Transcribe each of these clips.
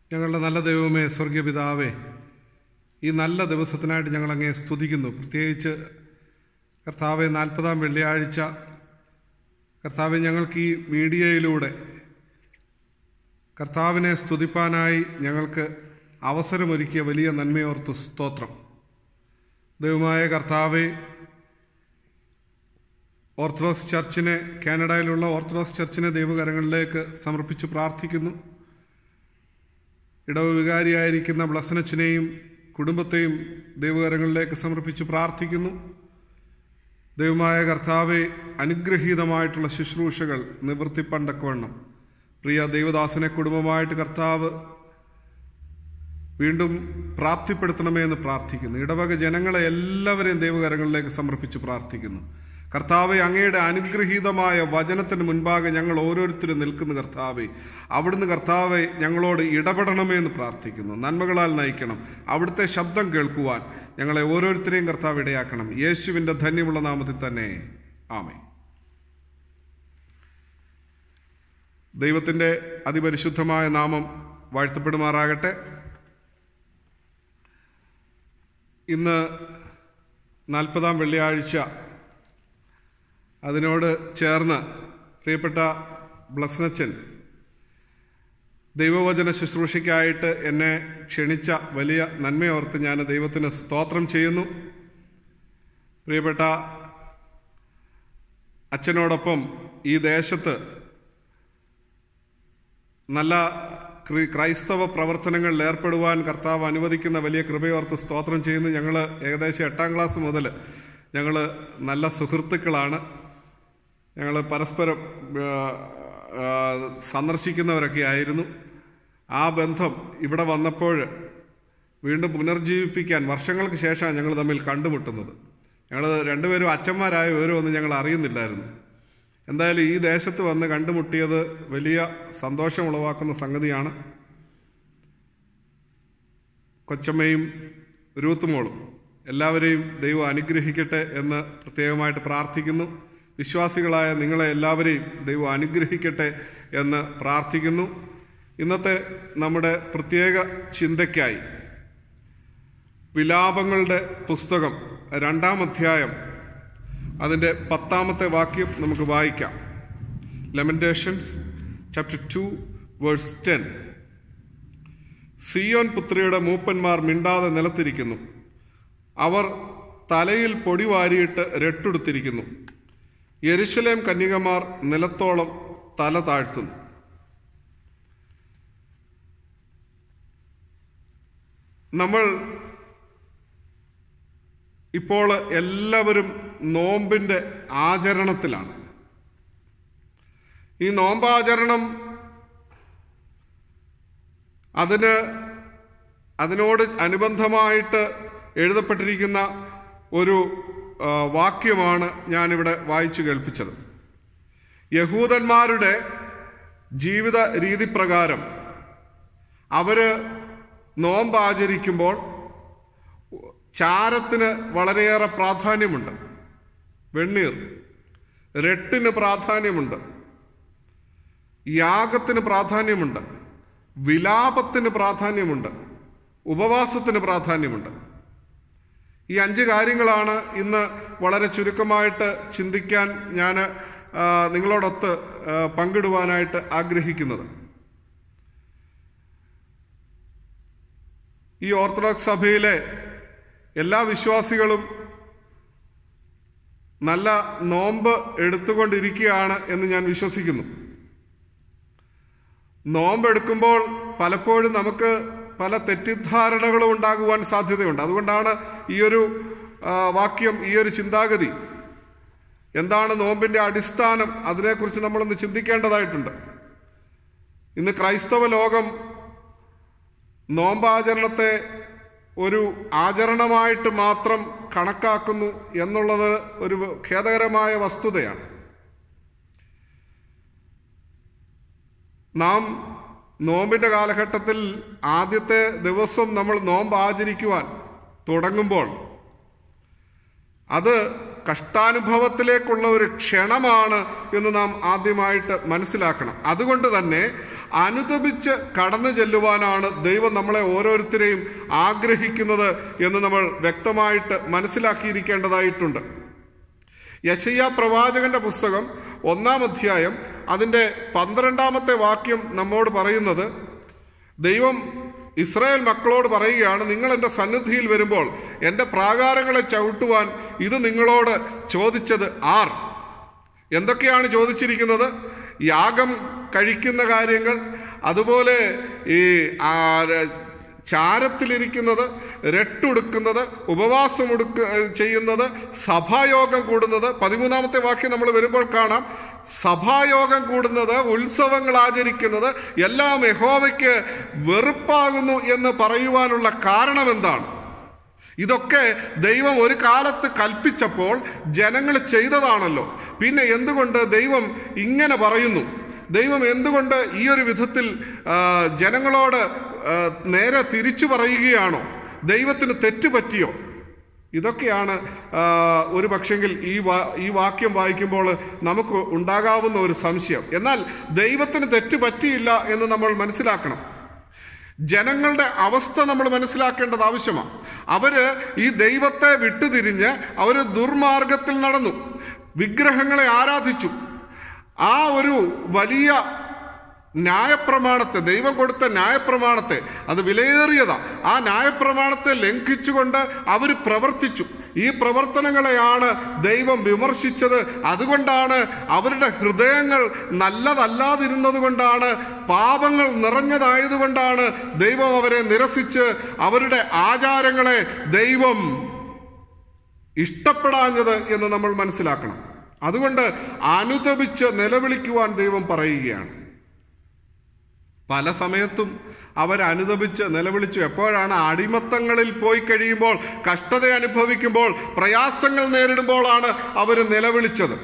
ഞങ്ങളുടെ നല്ല ദൈവമേ സ്വർഗീയ പിതാവേ ഈ നല്ല ദിവസത്തിനായിട്ട് ഞങ്ങൾ അങ്ങേ സ്തുതിക്കുന്നു പ്രത്യേകിച്ച് കർത്താവെ നാൽപ്പതാം വെള്ളിയാഴ്ച കർത്താവെ ഞങ്ങൾക്ക് ഈ മീഡിയയിലൂടെ കർത്താവിനെ സ്തുതിപ്പാനായി ഞങ്ങൾക്ക് അവസരമൊരുക്കിയ വലിയ നന്മയോർത്ത് സ്തോത്രം ദൈവമായ കർത്താവെ ഓർത്തഡോക്സ് ചർച്ചിനെ കാനഡയിലുള്ള ഓർത്തഡോക്സ് ചർച്ചിനെ ദൈവകരങ്ങളിലേക്ക് സമർപ്പിച്ച് പ്രാർത്ഥിക്കുന്നു ഇടവ വികാരിയായിരിക്കുന്ന ബ്ലസനച്ചിനെയും കുടുംബത്തെയും ദൈവകരങ്ങളിലേക്ക് സമർപ്പിച്ച് പ്രാർത്ഥിക്കുന്നു ദൈവമായ കർത്താവെ അനുഗ്രഹീതമായിട്ടുള്ള ശുശ്രൂഷകൾ നിവൃത്തിപ്പണ്ടക്കവണ്ണം പ്രിയ ദൈവദാസനെ കുടുംബമായിട്ട് കർത്താവ് വീണ്ടും പ്രാപ്തിപ്പെടുത്തണമേ എന്ന് പ്രാർത്ഥിക്കുന്നു ഇടവക ജനങ്ങളെ എല്ലാവരെയും ദൈവകരങ്ങളിലേക്ക് സമർപ്പിച്ച് പ്രാർത്ഥിക്കുന്നു കർത്താവെ അങ്ങയുടെ അനുഗ്രഹീതമായ വചനത്തിന് മുൻപാകെ ഞങ്ങൾ ഓരോരുത്തരും നിൽക്കുന്ന കർത്താവെ അവിടുന്ന് കർത്താവെ ഞങ്ങളോട് ഇടപെടണമേ എന്ന് പ്രാർത്ഥിക്കുന്നു നന്മകളാൽ നയിക്കണം അവിടുത്തെ ശബ്ദം കേൾക്കുവാൻ ഞങ്ങളെ ഓരോരുത്തരെയും കർത്താവ് ഇടയാക്കണം യേശുവിൻ്റെ ധന്യമുള്ള നാമത്തിൽ തന്നെ ആമേ ദൈവത്തിൻ്റെ അതിപരിശുദ്ധമായ നാമം വാഴ്ത്തപ്പെടുമാറാകട്ടെ ഇന്ന് നാൽപ്പതാം വെള്ളിയാഴ്ച അതിനോട് ചേർന്ന് പ്രിയപ്പെട്ട ബ്ലസ്നച്ചൻ ദൈവവചന ശുശ്രൂഷയ്ക്കായിട്ട് എന്നെ ക്ഷണിച്ച വലിയ നന്മയോർത്ത് ഞാൻ ദൈവത്തിന് സ്തോത്രം ചെയ്യുന്നു പ്രിയപ്പെട്ട അച്ഛനോടൊപ്പം ഈ ദേശത്ത് നല്ല ക്രി- ക്രൈസ്തവ പ്രവർത്തനങ്ങളിൽ ഏർപ്പെടുവാൻ കർത്താവ് അനുവദിക്കുന്ന വലിയ കൃപയോർത്ത് സ്തോത്രം ചെയ്യുന്നു ഞങ്ങൾ ഏകദേശം എട്ടാം ക്ലാസ് മുതൽ ഞങ്ങൾ നല്ല സുഹൃത്തുക്കളാണ് ഞങ്ങൾ പരസ്പരം ആ, ആ, സന്ദർശിക്കുന്നവരൊക്കെ ആയിരുന്നു ആ ബന്ധം ഇവിടെ വന്നപ്പോൾ വീണ്ടും പുനർജീവിപ്പിക്കാൻ വർഷങ്ങൾക്ക് ശേഷമാണ് ഞങ്ങൾ തമ്മിൽ കണ്ടുമുട്ടുന്നത് ഞങ്ങൾ രണ്ടുപേരും അച്ഛന്മാരായ വിവരമൊന്നും ഞങ്ങൾ അറിയുന്നില്ലായിരുന്നു എന്തായാലും ഈ ദേശത്ത് വന്ന് കണ്ടുമുട്ടിയത് വലിയ സന്തോഷം ഉളവാക്കുന്ന സംഗതിയാണ് കൊച്ചമ്മയും രൂത്തുമോളും എല്ലാവരെയും ദൈവം അനുഗ്രഹിക്കട്ടെ എന്ന് പ്രത്യേകമായിട്ട് പ്രാർത്ഥിക്കുന്നു വിശ്വാസികളായ നിങ്ങളെ എല്ലാവരെയും ദൈവം അനുഗ്രഹിക്കട്ടെ എന്ന് പ്രാർത്ഥിക്കുന്നു ഇന്നത്തെ നമ്മുടെ പ്രത്യേക ചിന്തയ്ക്കായി വിലാപങ്ങളുടെ പുസ്തകം രണ്ടാം അധ്യായം അതിൻ്റെ പത്താമത്തെ വാക്യം നമുക്ക് വായിക്കാം Lamentations chapter two verse ten Zion പുത്രിയുടെ മൂപ്പന്മാർ മിണ്ടാതെ നിലത്തിരിക്കുന്നു അവർ തലയിൽ പൊടി വാരിയിട്ട് രട്ടെടുത്തിരിക്കുന്നു യെരുശലേം കന്യകമാർ നിലത്തോളം തല താഴ്ത്തുന്നു നമ്മൾ ഇപ്പോൾ എല്ലാവരും നോമ്പിന്റെ ആചരണത്തിലാണ് ഈ നോമ്പാചരണം അതിന് അതിനോട് അനുബന്ധമായിട്ട് എഴുതപ്പെട്ടിരിക്കുന്ന ഒരു ആ, വാക്യമാണ് ഞാനിവിടെ വായിച്ചു കേൾപ്പിച്ചത് യഹൂദന്മാരുടെ ജീവിത രീതി പ്രകാരം അവര് നോമ്പ് ആചരിക്കുമ്പോൾ ചാരത്തിന് വളരെയേറെ പ്രാധാന്യമുണ്ട് വെണ്ണീർ രട്ടിന് പ്രാധാന്യമുണ്ട് യാഗത്തിന് പ്രാധാന്യമുണ്ട് വിലാപത്തിന് പ്രാധാന്യമുണ്ട് ഉപവാസത്തിന് പ്രാധാന്യമുണ്ട് ഈ അഞ്ച് കാര്യങ്ങളാണ് ഇന്ന് വളരെ ചുരുക്കമായിട്ട് ചിന്തിക്കാൻ ഞാൻ ആ, നിങ്ങളോടൊത്ത് ആ, പങ്കിടുവാനായിട്ട് ആഗ്രഹിക്കുന്നത് ഈ ഓർത്തഡോക്സ് സഭയിലെ എല്ലാ വിശ്വാസികളും നല്ല നോമ്പ് എടുത്തുകൊണ്ടിരിക്കുകയാണ് എന്ന് ഞാൻ വിശ്വസിക്കുന്നു നോമ്പ് എടുക്കുമ്പോൾ പലപ്പോഴും നമുക്ക് പല തെറ്റിദ്ധാരണകളും ഉണ്ടാകുവാൻ സാധ്യതയുണ്ട് അതുകൊണ്ടാണ് ഈ ഒരു ആ, വാക്യം ഈ ഒരു ചിന്താഗതി എന്താണ് നോമ്പിന്റെ അടിസ്ഥാനം അതിനെക്കുറിച്ച് നമ്മളൊന്ന് ചിന്തിക്കേണ്ടതായിട്ടുണ്ട് ഇന്ന് ക്രൈസ്തവ ലോകം നോമ്പാചരണത്തെ ഒരു ആചരണമായിട്ട് മാത്രം കണക്കാക്കുന്നു എന്നുള്ളത് ഒരു ഖേദകരമായ വസ്തുതയാണ് നാം നോമ്പിന്റെ കാലഘട്ടത്തിൽ ആദ്യത്തെ ദിവസം നമ്മൾ നോമ്പ് ആചരിക്കുവാൻ തുടങ്ങുമ്പോൾ അത് കഷ്ടാനുഭവത്തിലേക്കുള്ള ഒരു ക്ഷണമാണ് എന്ന് നാം ആദ്യമായിട്ട് മനസ്സിലാക്കണം അതുകൊണ്ട് തന്നെ അനുദപിച്ച് കടന്നു ചെല്ലുവാനാണ് ദൈവം നമ്മളെ ഓരോരുത്തരെയും ആഗ്രഹിക്കുന്നത് എന്ന് നമ്മൾ വ്യക്തമായിട്ട് മനസ്സിലാക്കിയിരിക്കേണ്ടതായിട്ടുണ്ട് യശയ്യ പ്രവാചകന്റെ പുസ്തകം ഒന്നാം അധ്യായം അതിൻ്റെ പന്ത്രണ്ടാമത്തെ വാക്യം നമ്മോട് പറയുന്നത് ദൈവം ഇസ്രായേൽ മക്കളോട് പറയുകയാണ് നിങ്ങൾ എൻ്റെ സന്നിധിയിൽ വരുമ്പോൾ എൻ്റെ പ്രാകാരങ്ങളെ ചവിട്ടുവാൻ ഇത് നിങ്ങളോട് ചോദിച്ചത് ആർ എന്തൊക്കെയാണ് ചോദിച്ചിരിക്കുന്നത് യാഗം കഴിക്കുന്ന കാര്യങ്ങൾ അതുപോലെ ഈ ആ, ചാരത്തിലിരിക്കുന്നത് രട്ടുടുക്കുന്നത് ഉപവാസം ഉടുക്ക ചെയ്യുന്നത് സഭായോഗം കൂടുന്നത് പതിമൂന്നാമത്തെ വാക്യം നമ്മൾ വരുമ്പോൾ കാണാം സഭായോഗം കൂടുന്നത് ഉത്സവങ്ങൾ ആചരിക്കുന്നത് എല്ലാം യഹോവയ്ക്ക് വെറുപ്പാകുന്നു എന്ന് പറയുവാനുള്ള കാരണം എന്താണ് ഇതൊക്കെ ദൈവം ഒരു കാലത്ത് കൽപ്പിച്ചപ്പോൾ ജനങ്ങൾ ചെയ്തതാണല്ലോ പിന്നെ എന്തുകൊണ്ട് ദൈവം ഇങ്ങനെ പറയുന്നു ദൈവം എന്തുകൊണ്ട് ഈ ഒരു വിധത്തിൽ ആ, ജനങ്ങളോട് ആ, നേരെ തിരിച്ചു പറയുകയാണോ ദൈവത്തിന് തെറ്റ് പറ്റിയോ ഇതൊക്കെയാണ് ആ, ഒരു പക്ഷെങ്കിൽ ഈ വാ ഈ വാക്യം വായിക്കുമ്പോൾ നമുക്ക് ഉണ്ടാകാവുന്ന ഒരു സംശയം എന്നാൽ ദൈവത്തിന് തെറ്റ് പറ്റിയില്ല എന്ന് നമ്മൾ മനസ്സിലാക്കണം ജനങ്ങളുടെ അവസ്ഥ നമ്മൾ മനസ്സിലാക്കേണ്ടത് ആവശ്യമാണ് അവര് ഈ ദൈവത്തെ വിട്ടുതിരിഞ്ഞ് അവര് ദുർമാർഗത്തിൽ നടന്നു വിഗ്രഹങ്ങളെ ആരാധിച്ചു ആ ഒരു വലിയ ന്യായപ്രമാണത്തെ ദൈവം കൊടുത്ത ന്യായപ്രമാണത്തെ അത് വിലയേറിയതാ ആ ന്യായപ്രമാണത്തെ ലംഘിച്ചുകൊണ്ട് അവർ പ്രവർത്തിച്ചു ഈ പ്രവർത്തനങ്ങളെയാണ് ദൈവം വിമർശിച്ചത് അതുകൊണ്ടാണ് അവരുടെ ഹൃദയങ്ങൾ നല്ലതല്ലാതിരുന്നത് കൊണ്ടാണ് പാപങ്ങൾ നിറഞ്ഞതായതുകൊണ്ടാണ് ദൈവം അവരെ നിരസിച്ച് അവരുടെ ആചാരങ്ങളെ ദൈവം ഇഷ്ടപ്പെടാഞ്ഞത് എന്ന് നമ്മൾ മനസ്സിലാക്കണം അതുകൊണ്ട് അനുതപിച്ച് നിലവിളിക്കുവാൻ ദൈവം പറയുകയാണ് പല സമയത്തും അവർ അനുദപിച്ച് നിലവിളിച്ചു എപ്പോഴാണ് അടിമത്തങ്ങളിൽ പോയി കഴിയുമ്പോൾ കഷ്ടത അനുഭവിക്കുമ്പോൾ പ്രയാസങ്ങൾ നേരിടുമ്പോഴാണ് അവർ നിലവിളിച്ചത്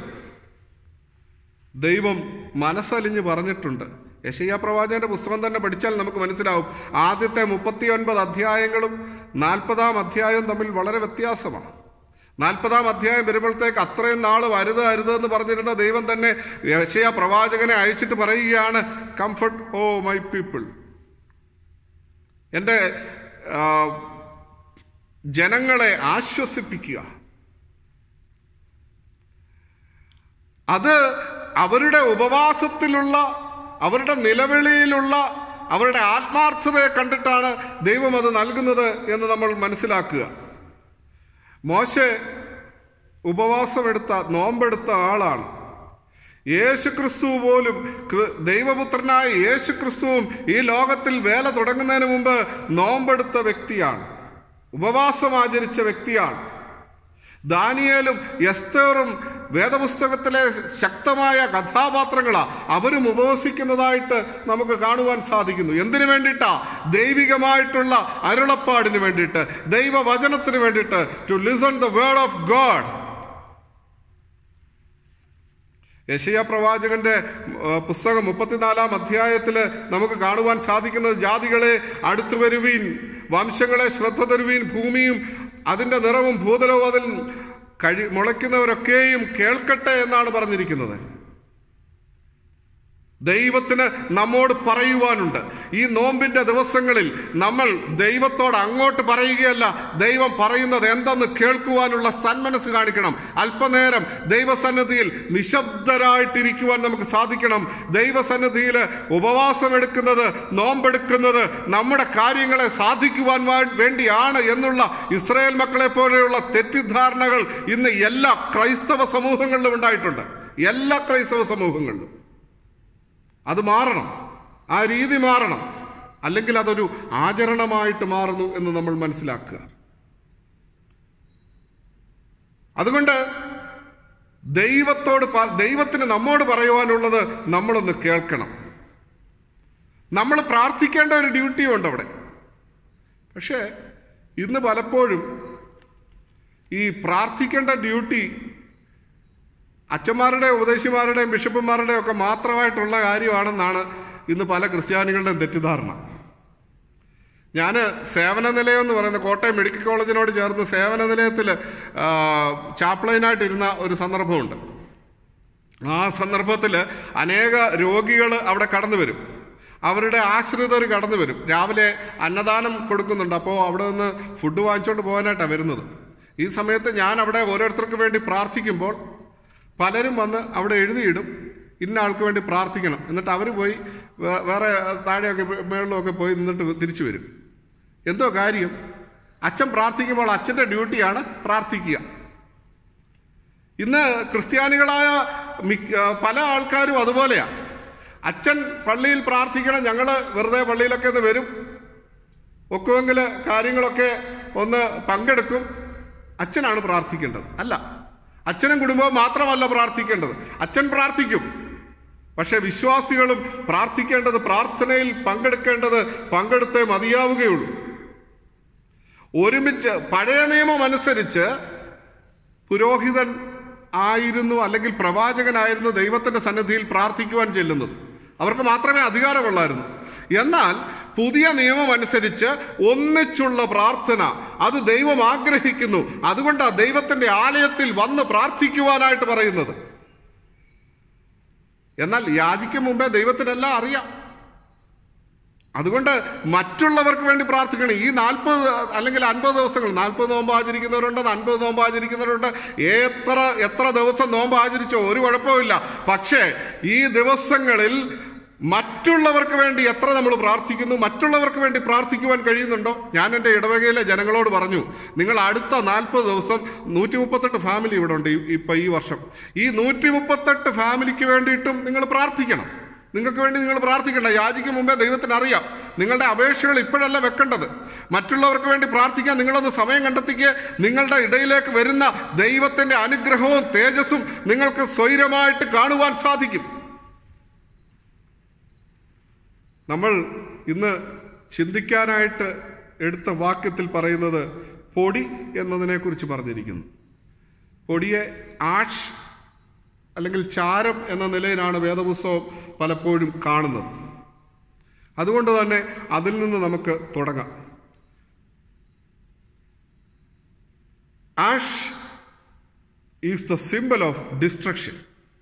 ദൈവം മനസ്സലിഞ്ഞ് പറഞ്ഞിട്ടുണ്ട് യശയ്യ പ്രവാചകന്റെ പുസ്തകം തന്നെ പഠിച്ചാൽ നമുക്ക് മനസ്സിലാവും ആദ്യത്തെ മുപ്പത്തി ഒൻപത് അധ്യായങ്ങളും നാൽപ്പതാം അധ്യായവും തമ്മിൽ വളരെ വ്യത്യാസമാണ് നാൽപ്പതാം അധ്യായം വരുമ്പോഴത്തേക്ക് അത്രയും നാൾ അരുത് അരുത് എന്ന് പറഞ്ഞിരുന്ന ദൈവം തന്നെ യശയ പ്രവാചകനെ അയച്ചിട്ട് പറയുകയാണ് കംഫർട്ട് ഓ മൈ പീപ്പിൾ എൻ്റെ ആ, ജനങ്ങളെ ആശ്വസിപ്പിക്കുക അത് അവരുടെ ഉപവാസത്തിലുള്ള അവരുടെ നിലവിളിയിലുള്ള അവരുടെ ആത്മാർത്ഥതയെ കണ്ടിട്ടാണ് ദൈവം അത് നൽകുന്നത് എന്ന് നമ്മൾ മനസ്സിലാക്കുക മോശെ ഉപവാസമെടുത്ത നോമ്പെടുത്ത ആളാണ് യേശു ക്രിസ്തു പോലും കൃ- ദൈവപുത്രനായ യേശു ക്രിസ്തുവും ഈ ലോകത്തിൽ വേല തുടങ്ങുന്നതിന് മുമ്പ് നോമ്പെടുത്ത വ്യക്തിയാണ് ഉപവാസം ആചരിച്ച വ്യക്തിയാണ് ദാനിയേലും എസ്തേറും വേദപുസ്തകത്തിലെ ശക്തമായ കഥാപാത്രങ്ങളാ അവരും ഉപവസിക്കുന്നതായിട്ട് നമുക്ക് കാണുവാൻ സാധിക്കുന്നു എന്തിനു വേണ്ടിയിട്ടാ ദൈവികമായിട്ടുള്ള അരുളപ്പാടിന് വേണ്ടിയിട്ട് ദൈവവചനത്തിന് വേണ്ടിയിട്ട് to listen the word of God യശയ പ്രവാചകന്റെ ആ, പുസ്തകം മുപ്പത്തിനാലാം അധ്യായത്തിൽ നമുക്ക് കാണുവാൻ സാധിക്കുന്നത് ജാതികളെ അടുത്തു വരുവീൻ വംശങ്ങളെ ശ്രദ്ധ തരുവീൻ ഭൂമിയും അതിന്റെ നിറവും ഭൂതലവും അതിൽ കഴി മുളയ്ക്കുന്നവരൊക്കെയും കേൾക്കട്ടെ എന്നാണ് പറഞ്ഞിരിക്കുന്നത് ദൈവത്തിന് നമ്മോട് പറയുവാനുണ്ട് ഈ നോമ്പിന്റെ ദിവസങ്ങളിൽ നമ്മൾ ദൈവത്തോട് അങ്ങോട്ട് പറയുകയല്ല ദൈവം പറയുന്നത് എന്തെന്ന് കേൾക്കുവാനുള്ള സന്മനസ് കാണിക്കണം അല്പനേരം ദൈവസന്നിധിയിൽ നിശബ്ദരായിട്ടിരിക്കുവാൻ നമുക്ക് സാധിക്കണം ദൈവസന്നിധിയിൽ ഉപവാസം എടുക്കുന്നത് നോമ്പെടുക്കുന്നത് നമ്മുടെ കാര്യങ്ങളെ സാധിക്കുവാൻ വാ- വേണ്ടിയാണ് എന്നുള്ള ഇസ്രായേൽ മക്കളെ പോലെയുള്ള തെറ്റിദ്ധാരണകൾ ഇന്ന് എല്ലാ ക്രൈസ്തവ സമൂഹങ്ങളിലും ഉണ്ടായിട്ടുണ്ട് എല്ലാ ക്രൈസ്തവ സമൂഹങ്ങളിലും അത് മാറണം ആ രീതി മാറണം അല്ലെങ്കിൽ അതൊരു ആചരണമായിട്ട് മാറുന്നു എന്ന് നമ്മൾ മനസ്സിലാക്കുക അതുകൊണ്ട് ദൈവത്തോട് പ- ദൈവത്തിന് നമ്മോട് പറയുവാനുള്ളത് നമ്മളൊന്ന് കേൾക്കണം നമ്മൾ പ്രാർത്ഥിക്കേണ്ട ഒരു ഡ്യൂട്ടിയും ഉണ്ട് അവിടെ പക്ഷേ ഇന്ന് പലപ്പോഴും ഈ പ്രാർത്ഥിക്കേണ്ട ഡ്യൂട്ടി അച്ഛന്മാരുടെയും ഉപദേശിമാരുടെയും ബിഷപ്പുമാരുടെയും ഒക്കെ മാത്രമായിട്ടുള്ള കാര്യമാണെന്നാണ് ഇന്ന് പല ക്രിസ്ത്യാനികളുടെയും തെറ്റിദ്ധാരണ ഞാൻ സേവന നിലയം എന്ന് പറയുന്ന കോട്ടയം മെഡിക്കൽ കോളേജിനോട് ചേർന്ന് സേവന നിലയത്തിൽ ചാപ്ലൈനായിട്ടിരുന്ന ഒരു സന്ദർഭമുണ്ട് ആ സന്ദർഭത്തിൽ അനേക രോഗികൾ അവിടെ കടന്നു വരും അവരുടെ ആശ്രിതർ കടന്നു വരും രാവിലെ അന്നദാനം കൊടുക്കുന്നുണ്ട് അപ്പോൾ അവിടെ നിന്ന് ഫുഡ് വാങ്ങിച്ചുകൊണ്ട് പോകാനായിട്ടാണ് വരുന്നത് ഈ സമയത്ത് ഞാൻ അവിടെ ഓരോരുത്തർക്ക് വേണ്ടി പ്രാർത്ഥിക്കുമ്പോൾ പലരും വന്ന് അവിടെ എഴുതിയിടും ഇന്ന ആൾക്ക് വേണ്ടി പ്രാർത്ഥിക്കണം എന്നിട്ട് അവർ പോയി വേ- വേറെ താഴെയൊക്കെ മേളിലൊക്കെ പോയി നിന്നിട്ട് തിരിച്ചു വരും എന്തോ കാര്യം അച്ഛൻ പ്രാർത്ഥിക്കുമ്പോൾ അച്ഛൻ്റെ ഡ്യൂട്ടിയാണ് പ്രാർത്ഥിക്കുക ഇന്ന് ക്രിസ്ത്യാനികളായ മിക്ക ആ, പല ആൾക്കാരും അതുപോലെയാണ് അച്ഛൻ പള്ളിയിൽ പ്രാർത്ഥിക്കണം ഞങ്ങൾ വെറുതെ പള്ളിയിലൊക്കെ ഒന്ന് വരും ഒക്കുമെങ്കിൽ കാര്യങ്ങളൊക്കെ ഒന്ന് പങ്കെടുക്കും അച്ഛനാണ് പ്രാർത്ഥിക്കേണ്ടത് അല്ല അച്ഛനും കുടുംബവും മാത്രമല്ല പ്രാർത്ഥിക്കേണ്ടത് അച്ഛൻ പ്രാർത്ഥിക്കും പക്ഷെ വിശ്വാസികളും പ്രാർത്ഥിക്കേണ്ടത് പ്രാർത്ഥനയിൽ പങ്കെടുക്കേണ്ടത് പങ്കെടുത്തേ മതിയാവുകയുള്ളൂ ഒരുമിച്ച് പഴയ നിയമം അനുസരിച്ച് പുരോഹിതൻ ആയിരുന്നു അല്ലെങ്കിൽ പ്രവാചകനായിരുന്നു ദൈവത്തിന്റെ സന്നിധിയിൽ പ്രാർത്ഥിക്കുവാൻ ചെല്ലുന്നത് അവർക്ക് മാത്രമേ അധികാരമുള്ളായിരുന്നു എന്നാൽ പുതിയ നിയമം അനുസരിച്ച് ഒന്നിച്ചുള്ള പ്രാർത്ഥന അത് ദൈവം ആഗ്രഹിക്കുന്നു അതുകൊണ്ടാണ് ദൈവത്തിന്റെ ആലയത്തിൽ വന്ന് പ്രാർത്ഥിക്കുവാനായിട്ട് പറയുന്നത് എന്നാൽ യാചിക്കും മുമ്പേ ദൈവത്തിനെല്ലാം അറിയാം അതുകൊണ്ട് മറ്റുള്ളവർക്ക് വേണ്ടി പ്രാർത്ഥിക്കണം ഈ നാൽപ്പത് അല്ലെങ്കിൽ അൻപത് ദിവസങ്ങൾ നാൽപ്പത് നോമ്പ് ആചരിക്കുന്നവരുണ്ട് അൻപത് നോമ്പ് ആചരിക്കുന്നവരുണ്ട് എത്ര എത്ര ദിവസം നോമ്പ് ആചരിച്ചോ ഒരു കുഴപ്പമില്ല പക്ഷേ ഈ ദിവസങ്ങളിൽ മറ്റുള്ളവർക്ക് വേണ്ടി എത്ര നമ്മൾ പ്രാർത്ഥിക്കുന്നു മറ്റുള്ളവർക്ക് വേണ്ടി പ്രാർത്ഥിക്കുവാൻ കഴിയുന്നുണ്ടോ ഞാൻ എൻ്റെ ഇടവകയിലെ ജനങ്ങളോട് പറഞ്ഞു നിങ്ങൾ അടുത്ത നാൽപ്പത് ദിവസം നൂറ്റി മുപ്പത്തെട്ട് ഫാമിലി ഇവിടെ ഉണ്ട് ഈ- ഇപ്പൊ ഈ വർഷം ഈ നൂറ്റി മുപ്പത്തെട്ട് ഫാമിലിക്ക് വേണ്ടിയിട്ടും നിങ്ങൾ പ്രാർത്ഥിക്കണം നിങ്ങൾക്ക് വേണ്ടി നിങ്ങൾ പ്രാർത്ഥിക്കണ്ട യാചിക്കും മുമ്പേ ദൈവത്തിന് അറിയാം നിങ്ങളുടെ അപേക്ഷകൾ ഇപ്പോഴല്ല വെക്കേണ്ടത് മറ്റുള്ളവർക്ക് വേണ്ടി പ്രാർത്ഥിക്കാൻ നിങ്ങളൊന്ന് സമയം കണ്ടെത്തിക്കുക നിങ്ങളുടെ ഇടയിലേക്ക് വരുന്ന ദൈവത്തിന്റെ അനുഗ്രഹവും തേജസ്സും നിങ്ങൾക്ക് സ്വൈരമായിട്ട് കാണുവാൻ സാധിക്കും നമ്മൾ ഇന്ന് ചിന്തിക്കാനായിട്ട് എടുത്ത വാക്യത്തിൽ പറയുന്നത് പൊടി എന്നതിനെ കുറിച്ച് പറഞ്ഞിരിക്കുന്നു പൊടിയെ ആഷ് അല്ലെങ്കിൽ ചാരം എന്ന നിലയിലാണ് വേദപുസ്തകം പലപ്പോഴും കാണുന്നത് അതുകൊണ്ട് തന്നെ അതിൽ നിന്ന് നമുക്ക് തുടങ്ങാം ash is the symbol of destruction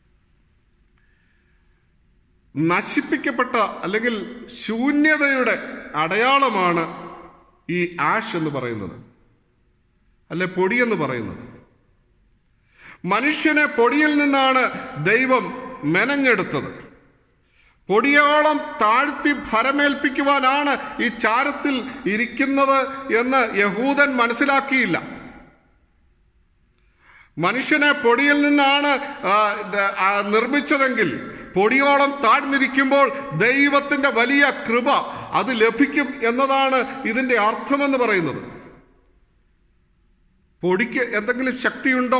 നശിപ്പിക്കപ്പെട്ട അല്ലെങ്കിൽ ശൂന്യതയുടെ അടയാളമാണ് ഈ ആഷ് എന്ന് പറയുന്നത് അല്ലെ പൊടി എന്ന് പറയുന്നത് മനുഷ്യനെ പൊടിയിൽ നിന്നാണ് ദൈവം മെനഞ്ഞെടുത്തത് പൊടിയോളം താഴ്ത്തി ഭരമേൽപ്പിക്കുവാനാണ് ഈ ചാരത്തിൽ ഇരിക്കുന്നത് എന്ന് യഹൂദൻ മനസ്സിലാക്കിയില്ല മനുഷ്യനെ പൊടിയിൽ നിന്നാണ് ആ, ദ- ആ, നിർമ്മിച്ചതെങ്കിൽ പൊടിയോളം താഴ്ന്നിരിക്കുമ്പോൾ ദൈവത്തിന്റെ വലിയ കൃപ അത് ലഭിക്കും എന്നതാണ് ഇതിന്റെ അർത്ഥമെന്ന് പറയുന്നത് പൊടിക്ക് എന്തെങ്കിലും ശക്തിയുണ്ടോ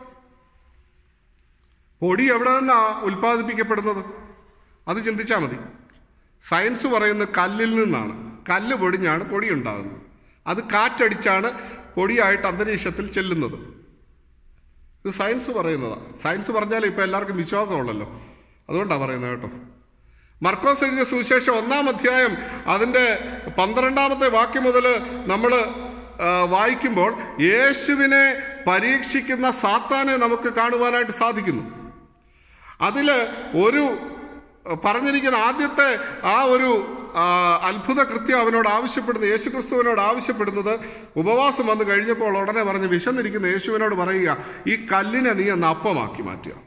പൊടി എവിടെ നിന്നാ ഉൽപ്പാദിപ്പിക്കപ്പെടുന്നത് അത് ചിന്തിച്ചാൽ മതി സയൻസ് പറയുന്നത് കല്ലിൽ നിന്നാണ് കല്ല് പൊടിഞ്ഞാണ് പൊടി ഉണ്ടാകുന്നത് അത് കാറ്റടിച്ചാണ് പൊടിയായിട്ട് അന്തരീക്ഷത്തിൽ ചെല്ലുന്നത് ഇത് സയൻസ് പറയുന്നതാണ് സയൻസ് പറഞ്ഞാൽ ഇപ്പൊ എല്ലാവർക്കും വിശ്വാസമുള്ളല്ലോ അതുകൊണ്ടാണ് പറയുന്നത് കേട്ടോ മർക്കോസ് എഴുതിയ സുവിശേഷം ഒന്നാം അധ്യായം അതിന്റെ പന്ത്രണ്ടാമത്തെ വാക്യം മുതൽ നമ്മൾ വായിക്കുമ്പോൾ യേശുവിനെ പരീക്ഷിക്കുന്ന സാത്താനെ നമുക്ക് കാണുവാനായിട്ട് സാധിക്കുന്നു അതില് ഒരു അഹ് പറഞ്ഞിരിക്കുന്ന ആദ്യത്തെ ആ ഒരു ആ, അത്ഭുത കൃത്യം അവനോട് ആവശ്യപ്പെടുന്നത് യേശുക്രിസ്തുവിനോട് ആവശ്യപ്പെടുന്നത് ഉപവാസം വന്നു കഴിഞ്ഞപ്പോൾ ഉടനെ പറഞ്ഞ് വിശന്നിരിക്കുന്ന യേശുവിനോട് പറയുക ഈ കല്ലിനെ നീ ഒന്ന് അപ്പമാക്കി മാറ്റുക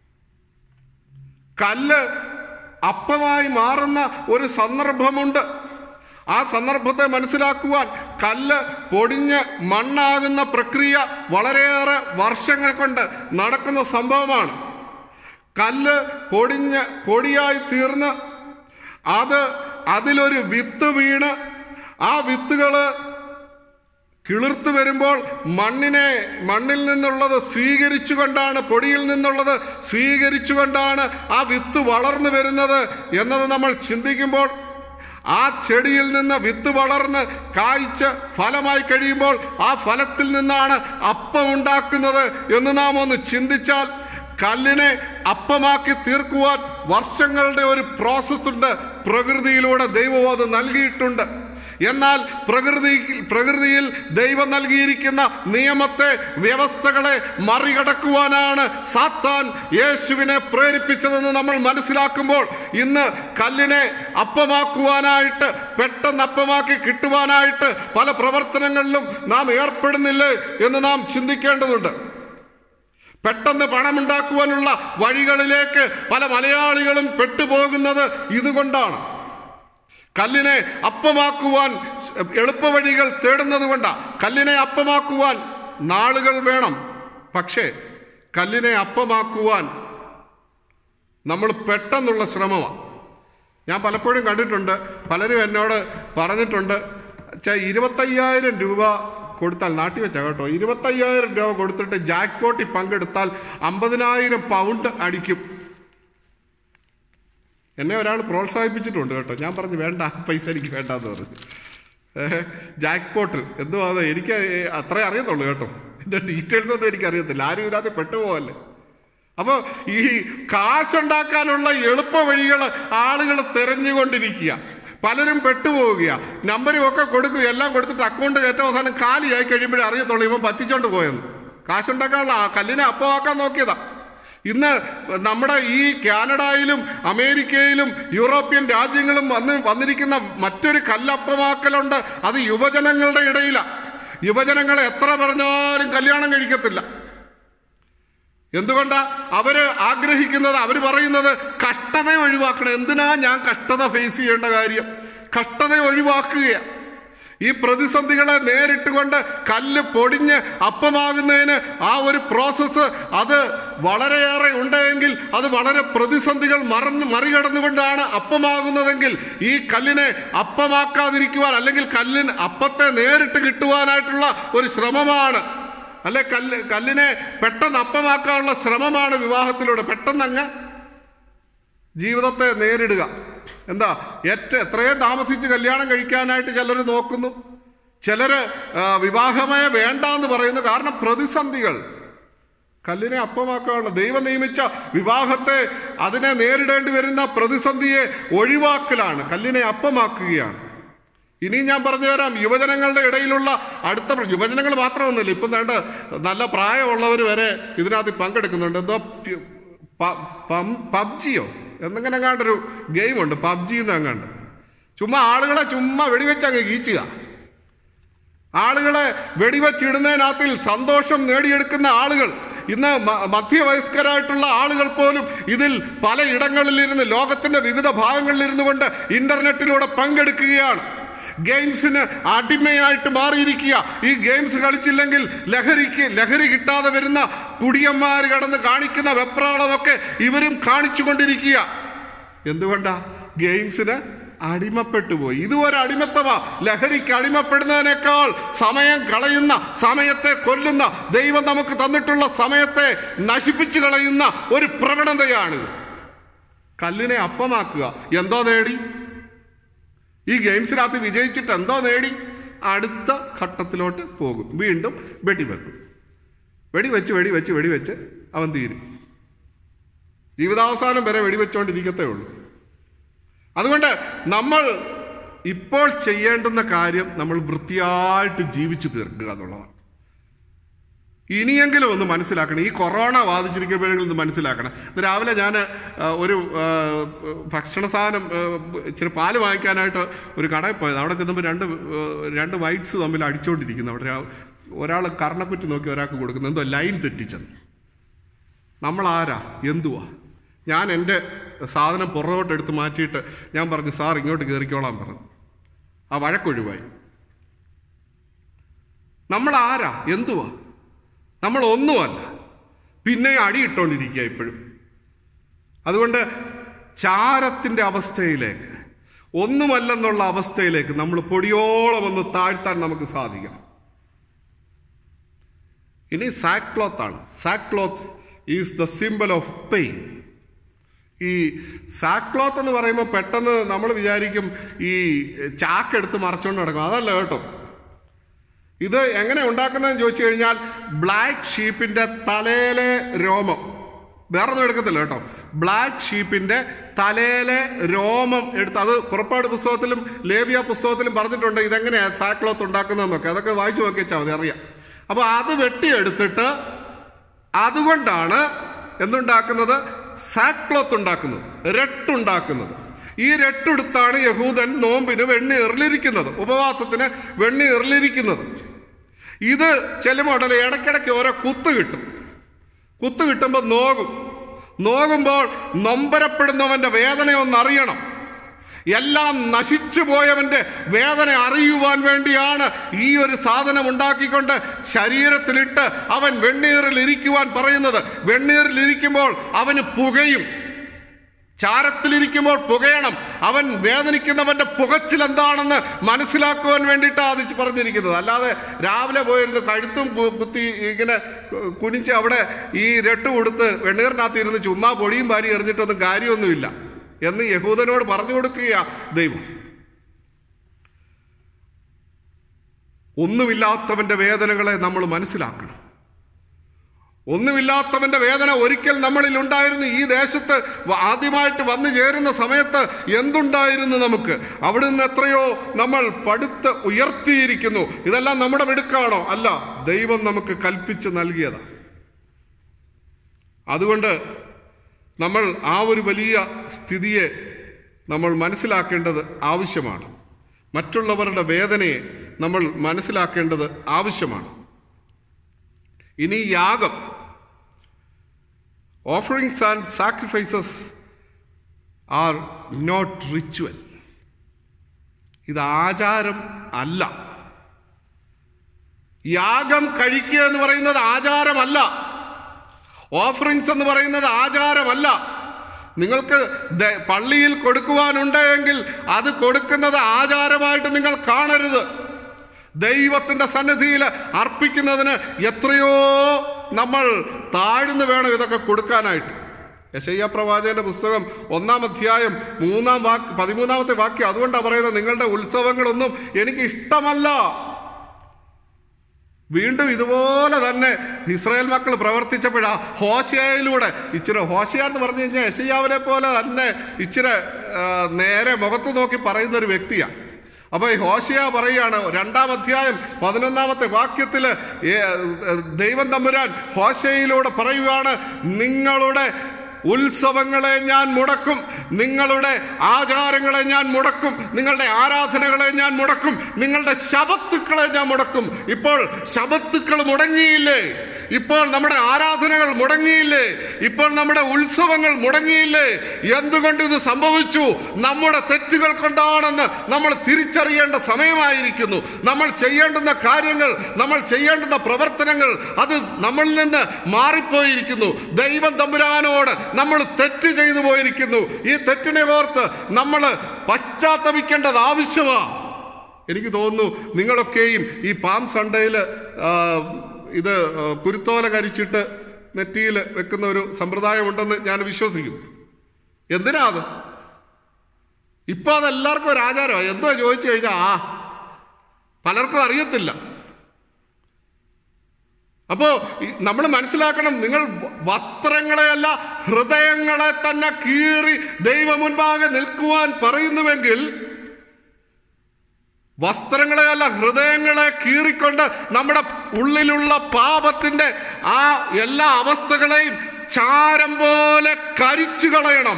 കല്ല് അപ്പമായി മാറുന്ന ഒരു സന്ദർഭമുണ്ട് ആ സന്ദർഭത്തെ മനസ്സിലാക്കുവാൻ കല്ല് പൊടിഞ്ഞ് മണ്ണാകുന്ന പ്രക്രിയ വളരെയേറെ വർഷങ്ങൾ കൊണ്ട് നടക്കുന്ന സംഭവമാണ് കല്ല് പൊടിഞ്ഞ് പൊടിയായി തീർന്ന് അത് അതിലൊരു വിത്ത് വീണ് ആ വിത്തുകള് കിളിർത്ത് വരുമ്പോൾ മണ്ണിനെ മണ്ണിൽ നിന്നുള്ളത് സ്വീകരിച്ചുകൊണ്ടാണ് പൊടിയിൽ നിന്നുള്ളത് സ്വീകരിച്ചുകൊണ്ടാണ് ആ വിത്ത് വളർന്നു വരുന്നത് എന്നത് നമ്മൾ ചിന്തിക്കുമ്പോൾ ആ ചെടിയിൽ നിന്ന് വിത്ത് വളർന്ന് കായ്ച്ച് ഫലമായി കഴിയുമ്പോൾ ആ ഫലത്തിൽ നിന്നാണ് അപ്പം ഉണ്ടാക്കുന്നത് എന്ന് നാം ഒന്ന് ചിന്തിച്ചാൽ കല്ലിനെ അപ്പമാക്കി തീർക്കുവാൻ വർഷങ്ങളുടെ ഒരു പ്രോസസ് ഉണ്ട് പ്രകൃതിയിലൂടെ ദൈവം അത് നൽകിയിട്ടുണ്ട് എന്നാൽ പ്രകൃതി പ്രകൃതിയിൽ ദൈവം നൽകിയിരിക്കുന്ന നിയമത്തെ വ്യവസ്ഥകളെ മറികടക്കുവാനാണ് സാത്താൻ യേശുവിനെ പ്രേരിപ്പിച്ചതെന്ന് നമ്മൾ മനസ്സിലാക്കുമ്പോൾ ഇന്ന് കല്ലിനെ അപ്പമാക്കുവാനായിട്ട് പെട്ടെന്ന് അപ്പമാക്കി കിട്ടുവാനായിട്ട് പല പ്രവർത്തനങ്ങളിലും നാം ഏർപ്പെടുന്നില്ലേ എന്ന് നാം ചിന്തിക്കേണ്ടതുണ്ട് പെട്ടെന്ന് പണമുണ്ടാക്കുവാനുള്ള വഴികളിലേക്ക് പല മലയാളികളും പെട്ടുപോകുന്നത് ഇതുകൊണ്ടാണ് കല്ലിനെ അപ്പമാക്കുവാൻ എളുപ്പവഴികൾ തേടുന്നത് കൊണ്ടാണ് കല്ലിനെ അപ്പമാക്കുവാൻ നാളുകൾ വേണം പക്ഷേ കല്ലിനെ അപ്പമാക്കുവാൻ നമ്മൾ പെട്ടെന്നുള്ള ശ്രമമാണ് ഞാൻ പലപ്പോഴും കണ്ടിട്ടുണ്ട് പലരും എന്നോട് പറഞ്ഞിട്ടുണ്ട് ചാ ഇരുപത്തയ്യായിരം രൂപ കൊടുത്താൽ നാട്ടിൽ വെച്ചാ കേട്ടോ ഇരുപത്തയ്യായിരം രൂപ കൊടുത്തിട്ട് ജാക്ക് പോട്ടിൽ പങ്കെടുത്താൽ അമ്പതിനായിരം പൗണ്ട് അടിക്കും എന്നെ ഒരാൾ പ്രോത്സാഹിപ്പിച്ചിട്ടുണ്ട് കേട്ടോ ഞാൻ പറഞ്ഞു വേണ്ട ആ പൈസ എനിക്ക് വേണ്ടെന്ന് പറഞ്ഞു ഏഹ്, ജാക്ക് പോട്ട് എന്തുവാ അത് എനിക്ക് അത്രേ അറിയത്തുള്ളൂ കേട്ടോ എൻ്റെ ഡീറ്റെയിൽസ് ഒന്നും എനിക്ക് അറിയത്തില്ല ആരും ഇതിനകത്ത് പെട്ടുപോകല്ലേ അപ്പോൾ ഈ കാശുണ്ടാക്കാനുള്ള എളുപ്പ വഴികൾ ആളുകൾ തിരഞ്ഞുകൊണ്ടിരിക്കുക പലരും പെട്ടുപോവുക നമ്പരും ഒക്കെ കൊടുക്കുക എല്ലാം കൊടുത്തിട്ട് അക്കൗണ്ട് ഏറ്റവും അവസാനം കാലിയായി കഴിയുമ്പോഴേ അറിയത്തുള്ളൂ ഇവൻ പറ്റിച്ചോണ്ട് പോയെന്ന് കാശുണ്ടാക്കാനുള്ള ആ കല്ലിനെ അപ്പമാക്കാൻ നോക്കിയതാ ഇന്ന് നമ്മുടെ ഈ കാനഡയിലും അമേരിക്കയിലും യൂറോപ്യൻ രാജ്യങ്ങളും വന്ന് വന്നിരിക്കുന്ന മറ്റൊരു കല്ലപ്പമാക്കലുണ്ട് അത് യുവജനങ്ങളുടെ ഇടയിലാണ് യുവജനങ്ങൾ എത്ര പറഞ്ഞാലും കല്യാണം കഴിക്കത്തില്ല എന്തുകൊണ്ടാ അവര് ആഗ്രഹിക്കുന്നത് അവര് പറയുന്നത് കഷ്ടത ഒഴിവാക്കണം എന്തിനാ ഞാൻ കഷ്ടത ഫേസ് ചെയ്യേണ്ട കാര്യം കഷ്ടത ഒഴിവാക്കുകയാണ് ഈ പ്രതിസന്ധികളെ നേരിട്ടുകൊണ്ട് കല്ല് പൊടിഞ്ഞ് അപ്പമാകുന്നതിന് ആ ഒരു പ്രോസസ്സ് അത് വളരെയേറെ ഉണ്ടെങ്കിൽ അത് വളരെ പ്രതിസന്ധികൾ മറന്ന് മറികടന്നുകൊണ്ടാണ് അപ്പമാകുന്നതെങ്കിൽ ഈ കല്ലിനെ അപ്പമാക്കാതിരിക്കുവാൻ അല്ലെങ്കിൽ കല്ലിന് അപ്പത്തെ നേരിട്ട് കിട്ടുവാനായിട്ടുള്ള ഒരു ശ്രമമാണ് അല്ലെ കല്ല് കല്ലിനെ പെട്ടെന്ന് അപ്പമാക്കാനുള്ള ശ്രമമാണ് വിവാഹത്തിലൂടെ പെട്ടെന്ന് അങ്ങ് ജീവിതത്തെ നേരിടുക എന്താ ഏറ്റ എത്രയും താമസിച്ച് കല്യാണം കഴിക്കാനായിട്ട് ചിലർ നോക്കുന്നു ചിലര് ആ, വിവാഹമേ വേണ്ട എന്ന് പറയുന്നു കാരണം പ്രതിസന്ധികൾ കല്ലിനെ അപ്പമാക്കാനുള്ള ദൈവം നിയമിച്ച വിവാഹത്തെ അതിനെ നേരിടേണ്ടി വരുന്ന പ്രതിസന്ധിയെ ഒഴിവാക്കലാണ് കല്ലിനെ അപ്പമാക്കുകയാണ് ഇനി ഞാൻ പറഞ്ഞുതരാം യുവജനങ്ങളുടെ ഇടയിലുള്ള അടുത്ത പ്ര- യുവജനങ്ങൾ മാത്രമൊന്നുമില്ല ഇപ്പം വേണ്ട നല്ല പ്രായമുള്ളവർ വരെ ഇതിനകത്ത് പങ്കെടുക്കുന്നുണ്ട് എന്തോ പ്യ- പ- പം- പബ്ജിയോ എന്തെങ്കിലും എങ്ങാണ്ടൊരു ഗെയിമുണ്ട് പബ്ജി എന്നെങ്ങാണ്ട് ചുമ്മാ ആളുകളെ ചുമ്മാ വെടിവെച്ച് അങ്ങ് കീച്ചുക ആളുകളെ വെടിവെച്ചിടുന്നതിനകത്തിൽ സന്തോഷം നേടിയെടുക്കുന്ന ആളുകൾ ഇന്ന് മ- മധ്യവയസ്കരായിട്ടുള്ള ആളുകൾ പോലും ഇതിൽ പലയിടങ്ങളിലിരുന്ന് ലോകത്തിന്റെ വിവിധ ഭാഗങ്ങളിലിരുന്നു കൊണ്ട് ഇന്റർനെറ്റിലൂടെ പങ്കെടുക്കുകയാണ് ഗെയിംസിന് അടിമയായിട്ട് മാറിയിരിക്കുക ഈ ഗെയിംസ് കളിച്ചില്ലെങ്കിൽ ലഹരിക്ക് ലഹരി കിട്ടാതെ വരുന്ന കുടിയന്മാർ കടന്ന് കാണിക്കുന്ന വെപ്രാളമൊക്കെ ഇവരും കാണിച്ചു കൊണ്ടിരിക്കുക എന്തുകൊണ്ടാ ഗെയിംസിന് അടിമപ്പെട്ടു പോയി ഇതുവരെ അടിമത്തമാ ലഹരിക്ക് അടിമപ്പെടുന്നതിനേക്കാൾ സമയം കളയുന്ന സമയത്തെ കൊല്ലുന്ന ദൈവം നമുക്ക് തന്നിട്ടുള്ള സമയത്തെ നശിപ്പിച്ചു കളയുന്ന ഒരു പ്രവണതയാണിത് കല്ലിനെ അപ്പമാക്കുക എന്തോ നേടി ഈ ഗെയിംസിനകത്ത് വിജയിച്ചിട്ട് എന്തോ നേടി അടുത്ത ഘട്ടത്തിലോട്ട് പോകും വീണ്ടും വെടിവെക്കും വെടിവെച്ച് വെടിവെച്ച് വെടിവെച്ച് അവൻ തീരും ജീവിതാവസാനം വരെ വെടിവെച്ചുകൊണ്ടിരിക്കത്തേ ഉള്ളൂ അതുകൊണ്ട് നമ്മൾ ഇപ്പോൾ ചെയ്യേണ്ടുന്ന കാര്യം നമ്മൾ വൃത്തിയായിട്ട് ജീവിച്ചു തീർക്കുക എന്നുള്ളതാണ് ഇനിയെങ്കിലും ഒന്ന് മനസ്സിലാക്കണം ഈ കൊറോണ ബാധിച്ചിരിക്കുമ്പോഴെങ്കിലും ഒന്ന് മനസ്സിലാക്കണം ഇന്ന് രാവിലെ ഞാൻ ഒരു ആ, ഭക്ഷണ സാധനം ആ, ഇച്ചിരി പാല് വാങ്ങിക്കാനായിട്ട് ഒരു കടയിൽ പോയത് അവിടെ ചെന്നപ്പോൾ രണ്ട് ആ, രണ്ട് വൈറ്റ്സ് തമ്മിൽ അടിച്ചുകൊണ്ടിരിക്കുന്നു അവിടെ ഒരാൾ കർണക്കുറ്റി നോക്കി ഒരാൾക്ക് കൊടുക്കുന്നു എന്തോ ലൈൻ തെറ്റിച്ചെന്ന് നമ്മൾ ആരാ എന്തുവാ ഞാൻ എൻ്റെ സാധനം പുറകോട്ട് എടുത്ത് മാറ്റിയിട്ട് ഞാൻ പറഞ്ഞു സാർ ഇങ്ങോട്ട് കയറിക്കോളാൻ പറഞ്ഞു ആ വഴക്കൊഴിവായി നമ്മൾ ആരാ എന്തുവാ നമ്മൾ ഒന്നുമല്ല പിന്നെ അടിയിട്ടോണ്ടിരിക്കുക ഇപ്പോഴും അതുകൊണ്ട് ചാരത്തിന്റെ അവസ്ഥയിലേക്ക് ഒന്നുമല്ലെന്നുള്ള അവസ്ഥയിലേക്ക് നമ്മൾ പൊടിയോളം ഒന്ന് താഴ്ത്താൻ നമുക്ക് സാധിക്കണം ഇനി സാക്ലോത്ത് ആണ് sackcloth is the simple of pain ഈ സാക്ലോത്ത് എന്ന് പറയുമ്പോൾ പെട്ടെന്ന് നമ്മൾ വിചാരിക്കും ഈ ചാക്കെടുത്ത് മറച്ചുകൊണ്ട് നടക്കും അതല്ല കേട്ടോ ഇത് എങ്ങനെ ഉണ്ടാക്കുന്നതെന്ന് ചോദിച്ചു കഴിഞ്ഞാൽ ബ്ലാക്ക് ഷീപ്പിന്റെ തലയിലെ രോമം വേറെ ഒന്നും എടുക്കത്തില്ല കേട്ടോ ബ്ലാക്ക് ഷീപ്പിന്റെ തലയിലെ രോമം എടുത്ത് അത് പുറപ്പാട് പുസ്തകത്തിലും ലേവിയ പുസ്തകത്തിലും പറഞ്ഞിട്ടുണ്ട് ഇതെങ്ങനെയാ സാക്ലോത്ത് ഉണ്ടാക്കുന്നതെന്നൊക്കെ അതൊക്കെ വായിച്ചു നോക്കി വെച്ചാൽ മതി അറിയാം അപ്പൊ അത് വെട്ടിയെടുത്തിട്ട് അതുകൊണ്ടാണ് എന്തുണ്ടാക്കുന്നത് സാക്ലോത്ത് ഉണ്ടാക്കുന്നത് രട്ടുണ്ടാക്കുന്നത് ഈ രട്ടെടുത്താണ് യഹൂദൻ നോമ്പിന് വെണ്ണീറിലിരിക്കുന്നത് ഉപവാസത്തിന് വെണ്ണീറിലിരിക്കുന്നത് ഇത് ചെല്ലുമോടൽ ഇടയ്ക്കിടയ്ക്ക് ഓരോ കുത്ത് കിട്ടും കുത്ത് കിട്ടുമ്പോൾ നോകും നോകുമ്പോൾ നൊമ്പരപ്പെടുന്നവന്റെ വേദന ഒന്നറിയണം എല്ലാം നശിച്ചു പോയവന്റെ വേദന അറിയുവാൻ വേണ്ടിയാണ് ഈ ഒരു സാധനം ഉണ്ടാക്കിക്കൊണ്ട് ശരീരത്തിലിട്ട് അവൻ വെണ്ണീറിൽ ഇരിക്കുവാൻ പറയുന്നത് വെണ്ണീറിൽ ഇരിക്കുമ്പോൾ അവന് പുകയും ചാരത്തിലിരിക്കുമ്പോൾ പുകയണം അവൻ വേദനിക്കുന്നവന്റെ പുകച്ചിൽ എന്താണെന്ന് മനസ്സിലാക്കുവാൻ വേണ്ടിയിട്ടാണ് അത് പറഞ്ഞിരിക്കുന്നത് അല്ലാതെ രാവിലെ പോയിരുന്ന് കഴുത്തും കു- കുത്തി ഇങ്ങനെ കുനിച്ച് അവിടെ ഈ രട്ട് കൊടുത്ത് വെണ്ണീറിനകത്ത് ഇരുന്ന് ചുമ്മാ പൊടിയും വാരി എറിഞ്ഞിട്ടൊന്നും കാര്യമൊന്നുമില്ല എന്ന് യഹൂദനോട് പറഞ്ഞു കൊടുക്കുക ദൈവം ഒന്നുമില്ലാത്തവന്റെ വേദനകളെ നമ്മൾ മനസ്സിലാക്കണം ഒന്നുമില്ലാത്തവന്റെ വേദന ഒരിക്കൽ നമ്മളിൽ ഉണ്ടായിരുന്നു ഈ ദേശത്ത് വ- ആദ്യമായിട്ട് വന്നു ചേരുന്ന സമയത്ത് എന്തുണ്ടായിരുന്നു നമുക്ക് അവിടുന്ന് എത്രയോ നമ്മൾ പടുത്ത് ഉയർത്തിയിരിക്കുന്നു ഇതെല്ലാം നമ്മുടെ മിടുക്കാണോ അല്ല ദൈവം നമുക്ക് കൽപ്പിച്ച് നൽകിയതാണ് അതുകൊണ്ട് നമ്മൾ ആ ഒരു വലിയ സ്ഥിതിയെ നമ്മൾ മനസ്സിലാക്കേണ്ടത് ആവശ്യമാണ് മറ്റുള്ളവരുടെ വേദനയെ നമ്മൾ മനസ്സിലാക്കേണ്ടത് ആവശ്യമാണ് ഇനി യാഗം offerings and sacrifices are not ritual ഇത് ആചാരം അല്ല യാഗം കഴിക്കുക എന്ന് പറയുന്നത് ആചാരമല്ല ഓഫറിങ്സ് എന്ന് പറയുന്നത് ആചാരമല്ല നിങ്ങൾക്ക് ദ- പള്ളിയിൽ കൊടുക്കുവാനുണ്ട് എങ്കിൽ അത് കൊടുക്കുന്നത് ആചാരമായിട്ട് നിങ്ങൾ കാണരുത് ദൈവത്തിന്റെ സന്നിധിയിൽ അർപ്പിക്കുന്നതിന് എത്രയോ നമ്മൾ താഴ്ന്നു വേണം ഇതൊക്കെ കൊടുക്കാനായിട്ട് യശയ്യ പ്രവാചകന്റെ പുസ്തകം ഒന്നാം അധ്യായം മൂന്നാം വാക്ക് പതിമൂന്നാമത്തെ വാക്യം അതുകൊണ്ടാണ് പറയുന്നത് നിങ്ങളുടെ ഉത്സവങ്ങളൊന്നും എനിക്ക് ഇഷ്ടമല്ല വീണ്ടും ഇതുപോലെ തന്നെ ഇസ്രായേൽ മക്കൾ പ്രവർത്തിച്ചപ്പോഴാ ഹോശയയിലൂടെ ഇച്ചിരി ഹോശയ എന്ന് പറഞ്ഞു കഴിഞ്ഞാൽ യശയ്യാവിനെ പോലെ തന്നെ ഇച്ചിരി ആ, നേരെ മുഖത്ത് നോക്കി പറയുന്ന ഒരു വ്യക്തിയാണ് അപ്പൊ ഈ ഹോശയ പറയാണ് രണ്ടാം അധ്യായം പതിനൊന്നാമത്തെ വാക്യത്തില് ഏ- ദൈവം തമ്പുരാൻ ഹോശയിലൂടെ പറയുകയാണ് നിങ്ങളുടെ ഉത്സവങ്ങളെ ഞാൻ മുടക്കും നിങ്ങളുടെ ആചാരങ്ങളെ ഞാൻ മുടക്കും നിങ്ങളുടെ ആരാധനകളെ ഞാൻ മുടക്കും നിങ്ങളുടെ ശബത്തുക്കളെ ഞാൻ മുടക്കും ഇപ്പോൾ ശബത്തുക്കൾ മുടങ്ങിയില്ലേ ഇപ്പോൾ നമ്മുടെ ആരാധനകൾ മുടങ്ങിയില്ലേ ഇപ്പോൾ നമ്മുടെ ഉത്സവങ്ങൾ മുടങ്ങിയില്ലേ എന്തുകൊണ്ട് ഇത് സംഭവിച്ചു നമ്മുടെ തെറ്റുകൾ കൊണ്ടാണെന്ന് നമ്മൾ തിരിച്ചറിയേണ്ട സമയമായിരിക്കുന്നു നമ്മൾ ചെയ്യേണ്ടുന്ന കാര്യങ്ങൾ നമ്മൾ ചെയ്യേണ്ടുന്ന പ്രവർത്തനങ്ങൾ അത് നമ്മളിൽ നിന്ന് മാറിപ്പോയിരിക്കുന്നു ദൈവം തമ്പുരാനോട് നമ്മൾ തെറ്റ് ചെയ്തു പോയിരിക്കുന്നു ഈ തെറ്റിനെ ഓർത്ത് നമ്മൾ പശ്ചാത്തപിക്കേണ്ടത് ആവശ്യമാണ് എനിക്ക് തോന്നുന്നു നിങ്ങളൊക്കെയും ഈ പാം സൺഡേയിൽ ഇത് ആ, കുരുത്തോല കരിച്ചിട്ട് നെറ്റിയിൽ വെക്കുന്ന ഒരു സമ്പ്രദായമുണ്ടെന്ന് ഞാൻ വിശ്വസിക്കുന്നു എന്തിനാ അത് ഇപ്പൊ അതെല്ലാവർക്കും ഒരു ആചാരമാണ് എന്തോ ചോദിച്ചു കഴിഞ്ഞാൽ ആ പലർക്കും അറിയത്തില്ല അപ്പോ നമ്മൾ മനസ്സിലാക്കണം നിങ്ങൾ വ- വസ്ത്രങ്ങളെയല്ല ഹൃദയങ്ങളെ തന്നെ കീറി ദൈവ മുൻപാകെ നിൽക്കുവാൻ പറയുന്നുവെങ്കിൽ വസ്ത്രങ്ങളെയല്ല ഹൃദയങ്ങളെ കീറിക്കൊണ്ട് നമ്മുടെ ഉള്ളിലുള്ള പാപത്തിന്റെ ആ എല്ലാ അവസ്ഥകളെയും ചാരം പോലെ കരിച്ചു കളയണം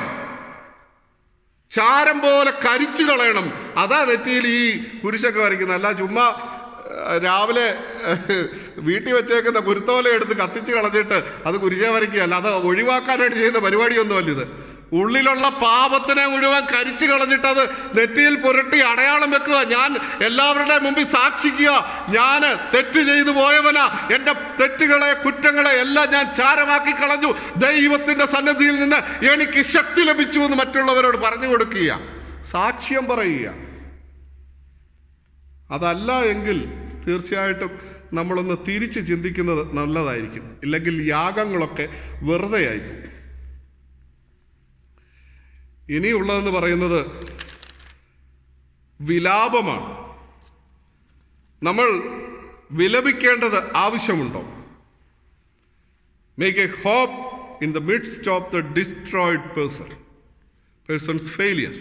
ചാരം പോലെ കരിച്ചു കളയണം അതാ നെറ്റിയിൽ ഈ കുരിശൊക്കെ വരയ്ക്കുന്നത് അല്ല ചുമ്മാ ഏഹ്, രാവിലെ ഏഹ്, വീട്ടിൽ വെച്ചേക്കുന്ന കുരുത്തോല എടുത്ത് കത്തിച്ച് കളഞ്ഞിട്ട് അത് കുരിശ വരയ്ക്കുകയല്ല അത് ഒഴിവാക്കാനായിട്ട് ചെയ്യുന്ന പരിപാടിയൊന്നുമല്ല ഇത് ഉള്ളിലുള്ള പാപത്തിനെ മുഴുവൻ കരിച്ചു കളഞ്ഞിട്ട് അത് നെറ്റിയിൽ പുരട്ടി അടയാളം വെക്കുക ഞാൻ എല്ലാവരുടെ മുമ്പിൽ സാക്ഷിക്കുക ഞാൻ തെറ്റ് ചെയ്തു പോയവനാ എന്റെ തെറ്റുകളെ കുറ്റങ്ങളെ എല്ലാം ഞാൻ ചാരമാക്കി കളഞ്ഞു ദൈവത്തിന്റെ സന്നിധിയിൽ നിന്ന് എനിക്ക് ശക്തി ലഭിച്ചു എന്ന് മറ്റുള്ളവരോട് പറഞ്ഞു കൊടുക്കുക സാക്ഷ്യം പറയുക അതല്ല എങ്കിൽ തീർച്ചയായിട്ടും നമ്മളൊന്ന് തിരിച്ച് ചിന്തിക്കുന്നത് നല്ലതായിരിക്കും ഇല്ലെങ്കിൽ യാഗങ്ങളൊക്കെ വെറുതെ ആയിരിക്കും ഇനിയുള്ളതെന്ന് പറയുന്നത് വിലാപമാണ് നമ്മൾ വിലപിക്കേണ്ടത് ആവശ്യമുണ്ടോ make a hope in the midst of the destroyed person persons failure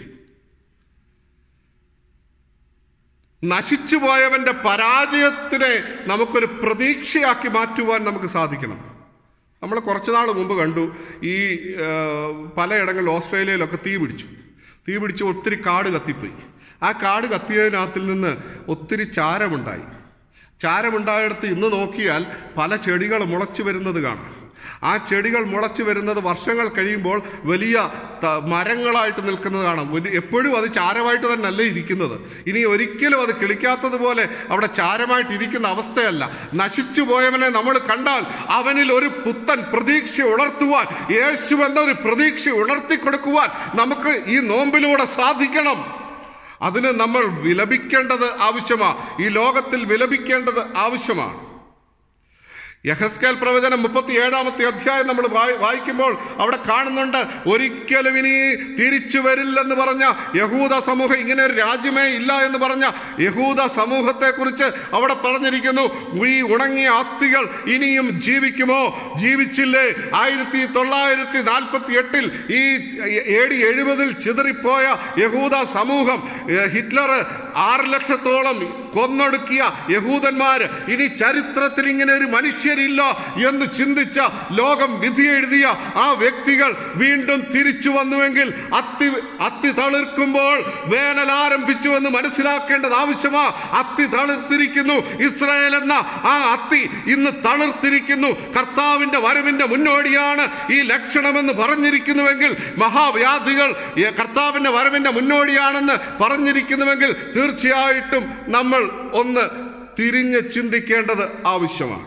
നശിച്ചുപോയവന്റെ പരാജയത്തിനെ നമുക്കൊരു പ്രതീക്ഷയാക്കി മാറ്റുവാൻ നമുക്ക് സാധിക്കണം നമ്മൾ കുറച്ച് നാൾ മുമ്പ് കണ്ടു ഈ ആ, പലയിടങ്ങളിൽ ഓസ്ട്രേലിയയിലൊക്കെ തീ പിടിച്ചു തീ പിടിച്ച് ഒത്തിരി കാട് കത്തിപ്പോയി ആ കാട് കത്തിയതിനകത്തിൽ നിന്ന് ഒത്തിരി ചാരമുണ്ടായി ചാരമുണ്ടായിടത്ത് ഇന്ന് നോക്കിയാൽ പല ചെടികൾ മുളച്ചു വരുന്നത് കാണാം ആ ചെടികൾ മുളച്ചു വരുന്നത് വർഷങ്ങൾ കഴിയുമ്പോൾ വലിയ ത- മരങ്ങളായിട്ട് നിൽക്കുന്നത് കാണാം ഒരു- എപ്പോഴും അത് ചാരമായിട്ട് തന്നെ അല്ല ഇരിക്കുന്നത് ഇനി ഒരിക്കലും അത് കിളിക്കാത്തതുപോലെ അവിടെ ചാരമായിട്ട് ഇരിക്കുന്ന അവസ്ഥയല്ല നശിച്ചു പോയവനെ നമ്മൾ കണ്ടാൽ അവനിൽ ഒരു പുത്തൻ പ്രതീക്ഷ ഉണർത്തുവാൻ യേശു എന്നൊരു പ്രതീക്ഷ ഉണർത്തി കൊടുക്കുവാൻ നമുക്ക് ഈ നോമ്പിലൂടെ സാധിക്കണം അതിന് നമ്മൾ വിലപിക്കേണ്ടത് ആവശ്യമാണ് ഈ ലോകത്തിൽ വിലപിക്കേണ്ടത് ആവശ്യമാണ് യഹസ്കേൽ പ്രവചനം മുപ്പത്തി ഏഴാമത്തെ അധ്യായം നമ്മൾ വായി- വായിക്കുമ്പോൾ അവിടെ കാണുന്നുണ്ട് ഒരിക്കലും ഇനി തിരിച്ചു വരില്ലെന്ന് പറഞ്ഞ യഹൂദ സമൂഹം ഇങ്ങനെ ഒരു രാജ്യമേ ഇല്ല എന്ന് പറഞ്ഞ യഹൂദ സമൂഹത്തെ കുറിച്ച് അവിടെ പറഞ്ഞിരിക്കുന്നു ഈ ഉണങ്ങിയ ആസ്തികൾ ഇനിയും ജീവിക്കുമോ ജീവിച്ചില്ലേ ആയിരത്തി തൊള്ളായിരത്തി നാൽപ്പത്തി എട്ടിൽ ഈ എ ഡി എഴുപതിൽ ചിതറിപ്പോയ യഹൂദ സമൂഹം ഏ, ഹിറ്റ്ലർ ആറ് ലക്ഷത്തോളം കൊന്നൊടുക്കിയ യഹൂദന്മാര് ഇനി ചരിത്രത്തിൽ ഇങ്ങനെ ഒരു മനുഷ്യരില്ല എന്ന് ചിന്തിച്ച ലോകം വിധി എഴുതിയ ആ വ്യക്തികൾ വീണ്ടും തിരിച്ചു വന്നുവെങ്കിൽ അത്തി അത്തി തളിർക്കുമ്പോൾ വേനൽ ആരംഭിച്ചു എന്ന് മനസ്സിലാക്കേണ്ടത് ആവശ്യമാ അത്തി തളിർത്തിരിക്കുന്നു ഇസ്രായേൽ എന്ന ആ അത്തി ഇന്ന് തളിർത്തിരിക്കുന്നു കർത്താവിന്റെ വരവിന്റെ മുന്നോടിയാണ് ഈ ലക്ഷണമെന്ന് പറഞ്ഞിരിക്കുന്നുവെങ്കിൽ മഹാവ്യാധികൾ ഈ കർത്താവിന്റെ വരവിന്റെ മുന്നോടിയാണെന്ന് പറഞ്ഞിരിക്കുന്നുവെങ്കിൽ തീർച്ചയായിട്ടും നമ്മൾ ഒന്ന് തിരിഞ്ഞ് ചിന്തിക്കേണ്ടത് ആവശ്യമാണ്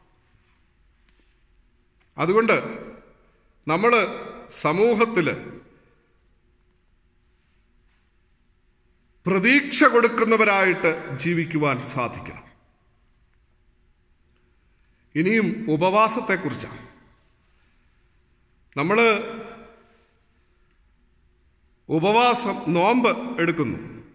അതുകൊണ്ട് നമ്മൾ സമൂഹത്തിൽ പ്രതീക്ഷ കൊടുക്കുന്നവരായിട്ട് ജീവിക്കുവാൻ സാധിക്കണം ഇനിയും ഉപവാസത്തെക്കുറിച്ചാണ് നമ്മൾ ഉപവാസം നോമ്പ് എടുക്കുന്നു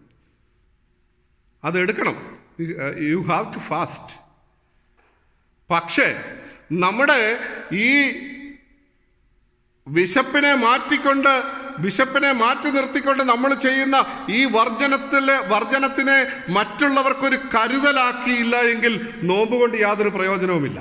അത് എടുക്കണം യു ഹാവ് ടു ഫാസ്റ്റ് പക്ഷേ നമ്മുടെ ഈ വിശപ്പിനെ മാറ്റിക്കൊണ്ട് വിശപ്പിനെ മാറ്റി നിർത്തിക്കൊണ്ട് നമ്മൾ ചെയ്യുന്ന ഈ വർജനത്തിലെ വർജനത്തിനെ മറ്റുള്ളവർക്കൊരു കരുതലാക്കിയില്ല എങ്കിൽ നോമ്പ് കൊണ്ട് യാതൊരു പ്രയോജനവുമില്ല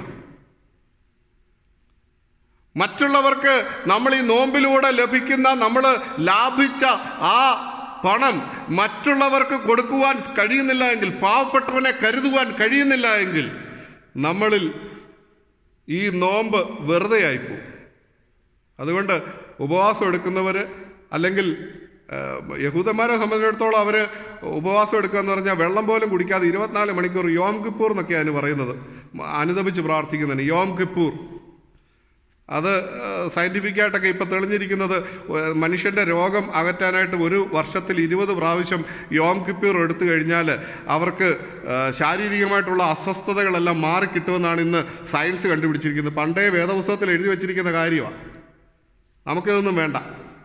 മറ്റുള്ളവർക്ക് നമ്മൾ ഈ നോമ്പിലൂടെ ലഭിക്കുന്ന നമ്മൾ ലാഭിച്ച ആ പണം മറ്റുള്ളവർക്ക് കൊടുക്കുവാൻ കഴിയുന്നില്ല എങ്കിൽ പാവപ്പെട്ടവനെ കരുതുവാൻ കഴിയുന്നില്ല എങ്കിൽ നമ്മളിൽ ഈ നോമ്പ് വെറുതെ ആയിപ്പോവും അതുകൊണ്ട് ഉപവാസം എടുക്കുന്നവർ അല്ലെങ്കിൽ ആ, യഹൂദന്മാരെ സംബന്ധിച്ചിടത്തോളം അവർ ഉപവാസം എടുക്കുക എന്ന് പറഞ്ഞാൽ വെള്ളം പോലും കുടിക്കാതെ ഇരുപത്തിനാല് മണിക്കൂർ യോം കിപ്പൂർ എന്നൊക്കെയാണ് അതിന് പറയുന്നത് അനുദപിച്ച് പ്രാർത്ഥിക്കുന്നതിന് യോം കിപ്പൂർ അത് സയന്റിഫിക് ആയിട്ടൊക്കെ ഇപ്പം തെളിഞ്ഞിരിക്കുന്നത് ഏഹ്, മനുഷ്യന്റെ രോഗം അകറ്റാനായിട്ട് ഒരു വർഷത്തിൽ ഇരുപത് പ്രാവശ്യം യോം കിപ്പൂർ എടുത്തു കഴിഞ്ഞാൽ അവർക്ക് ഏഹ്, ശാരീരികമായിട്ടുള്ള അസ്വസ്ഥതകളെല്ലാം മാറിക്കിട്ടുമെന്നാണ് ഇന്ന് സയൻസ് കണ്ടുപിടിച്ചിരിക്കുന്നത് പണ്ടേ വേദപുസ്തകത്തിൽ എഴുതി വെച്ചിരിക്കുന്ന കാര്യമാണ് നമുക്കിതൊന്നും വേണ്ട